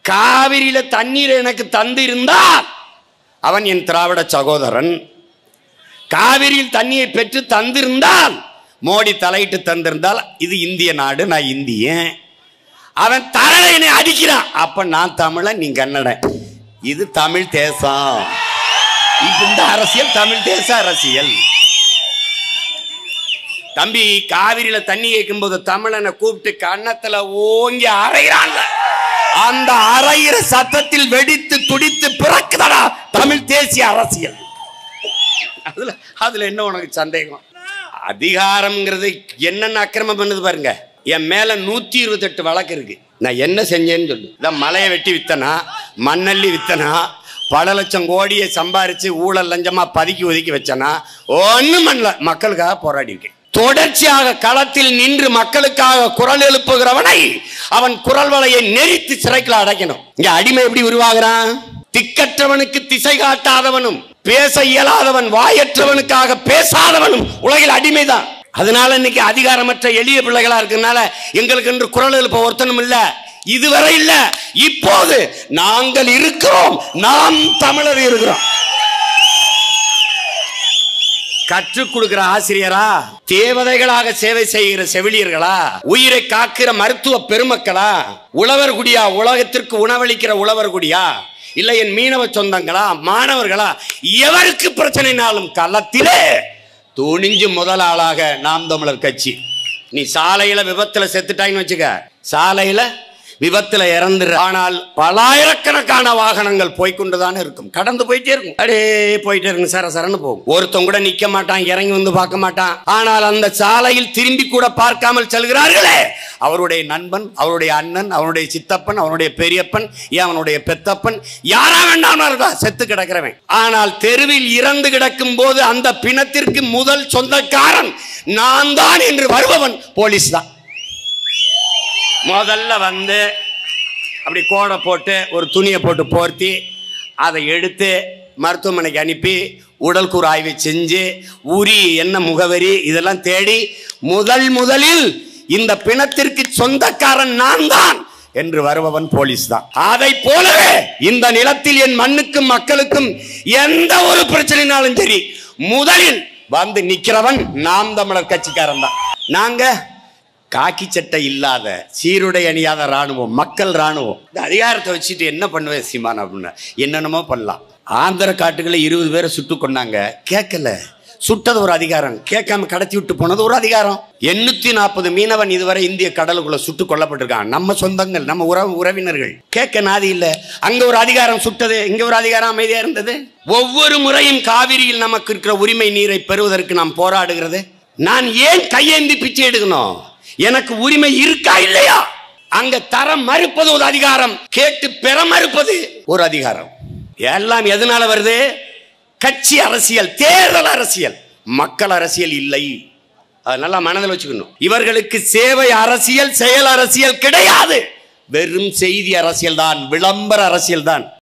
காவிரியில தண்ணீர் எனக்கு தந்திருந்தால் அவன் என் திராவிட சகோதரன் காவிரியில் தண்ணியை பெற்று தந்திருந்தால் மோடி தலையிட்டு தந்திருந்தால் இது இந்திய நாடு நான் இந்தியன் அவன் தரலை என்னை அடிக்கிறான் அப்ப நான் தமிழன் நீ கன்னடன் இது தமிழ் தேசம் இப்ப இந்த அரசியல் தமிழ் தேச அரசியல் தம்பி காவிரியில தண்ணி கேட்கும்போது தமிழனை கூப்பிட்டு கன்னத்துல ஓங்கி அரைகிறான்ல அந்த அரைகிற சத்தத்தில் வெடித்து துடித்து பிறக்குதடா தமிழ் தேசிய அரசியல் அதுல அதுல என்ன உனக்கு சந்தேகம் அதிகாரம்ங்கிறது என்னென்ன அக்கிரமம் பண்ணுது பாருங்க என் மேல நூத்தி இருபத்தெட்டு வழக்கு இருக்கு நான் என்ன செஞ்சேன்னு சொல்லு இதான் மலையை வெட்டி வித்தனா மண்ணள்ளி வித்தனா பல லட்சம் கோடியை சம்பாரிச்சு ஊழல் லஞ்சமா பதுக்கி ஒதுக்கி வச்சனா ஒண்ணும் பண்ணல மக்களுக்காக போராடி இருக்கேன் தொடர்ச்சியாக களத்தில் நின்று மக்களுக்காக குரல் எழுப்புகிறவனை அவன் குரல் வலையை நெரித்து சிறைக்குள்ள அடைக்கணும் இங்க அடிமை எப்படி உருவாகிறான் திக்கற்றவனுக்கு திசை காட்டாதவனும் பேச இயலாதவன் வாயற்றவனுக்காக பேசாதவனும் உலகில் அடிமைதான் அதனால இன்னைக்கு அதிகாரமற்ற எளிய பிள்ளைகளா இருக்கனால எங்களுக்கு என்று குரல் எழுப்ப ஒருத்தனும் இல்ல இதுவரை இல்ல இப்போது நாங்கள் இருக்கிறோம் நாம் தமிழர் இருக்கிறோம் கற்றுக் கொடுக்கிற ஆசிரியரா தேவதைகளாக சேவை செய்கிற செவிலியர்களா உயிரை காக்கிற மருத்துவ பெருமக்களா உழவர் குடியா உலகத்திற்கு உணவளிக்கிற உழவர் குடியா இல்ல என் மீனவ சொந்தங்களா மாணவர்களா எவருக்கு பிரச்சனைனாலும் களத்திலே துணிஞ்சு முதல் ஆளாக நாம் தமிழர் கட்சி நீ சாலையில விபத்துல செத்துட்டாயின்னு வச்சுக்க சாலையில விபத்துல இறந்துரு ஆனால் பலாயிரக்கணக்கான வாகனங்கள் போய்கொண்டுதானே இருக்கும் கடந்து போயிட்டே இருக்கும் அடே போயிட்டே இருக்கும் சர சரன்னு போகும் ஒருத்தன் கூட நிக்க மாட்டான் இறங்கி வந்து பார்க்க மாட்டான் ஆனால் அந்த சாலையில் திரும்பி கூட பார்க்காமல் செல்கிறார்களே அவருடைய நண்பன் அவருடைய அண்ணன் அவனுடைய சித்தப்பன் அவனுடைய பெரியப்பன் ஏன் அவனுடைய பெத்தப்பன் யாரா வேண்டாம் இருக்கா செத்து கிடக்கிறவன் ஆனால் தெருவில் இறந்து கிடக்கும் போது அந்த பிணத்திற்கு முதல் சொந்தக்காரன் நான் தான் என்று வருபவன் போலீஸ் தான் முதல்ல வந்து அப்படி கோடை போட்டு ஒரு துணியை போட்டு போர்த்தி அதை எடுத்து மருத்துவமனைக்கு அனுப்பி உடல்கூறு ஆய்வு செஞ்சு உரி என்ன முகவரி இதெல்லாம் தேடி முதல் முதலில் இந்த பிணத்திற்கு சொந்தக்காரன் நான் தான் என்று வருபவன் போலீஸ் தான் அதை போலவே இந்த நிலத்தில் என் மண்ணுக்கும் மக்களுக்கும் எந்த ஒரு பிரச்சனைனாலும் சரி முதலில் வந்து நிக்கிறவன் நாம் தமிழர் கட்சிக்காரன் தான் நாங்க காக்கி சட்டை இல்லாத சீருடை அணியாத ராணுவம் மக்கள் ராணுவம் இந்த அதிகாரத்தை வச்சுட்டு என்ன பண்ணுவேன் சீமான் அப்படின்னு என்னென்னமோ பண்ணலாம் ஆந்திர காட்டுகளை இருபது பேரை சுட்டு கொண்டாங்க கேட்கல சுட்டது ஒரு அதிகாரம் கேட்காம கடத்தி விட்டு போனது ஒரு அதிகாரம் எண்ணூத்தி நாற்பது மீனவன் இதுவரை இந்திய கடலுக்குள்ள சுட்டு கொல்லப்பட்டிருக்கான் நம்ம சொந்தங்கள் நம்ம உறவு உறவினர்கள் கேட்க நாதி இல்ல அங்க ஒரு அதிகாரம் சுட்டது இங்க ஒரு அதிகாரம் அமைதியா இருந்தது ஒவ்வொரு முறையும் காவிரியில் நமக்கு இருக்கிற உரிமை நீரை பெறுவதற்கு நாம் போராடுகிறது நான் ஏன் கையேந்தி பிச்சை எடுக்கணும் எனக்கு உரிமை இருக்கா இல்லையா அங்க தர மறுப்பது ஒரு அதிகாரம் கேட்டு பெற மறுப்பது ஒரு அதிகாரம் எல்லாம் எதனால வருது கட்சி அரசியல் தேர்தல் அரசியல் மக்கள் அரசியல் இல்லை அது நல்லா மனதில் வச்சுக்கணும் இவர்களுக்கு சேவை அரசியல் செயல் அரசியல் கிடையாது வெறும் செய்தி அரசியல் தான் விளம்பர அரசியல் தான்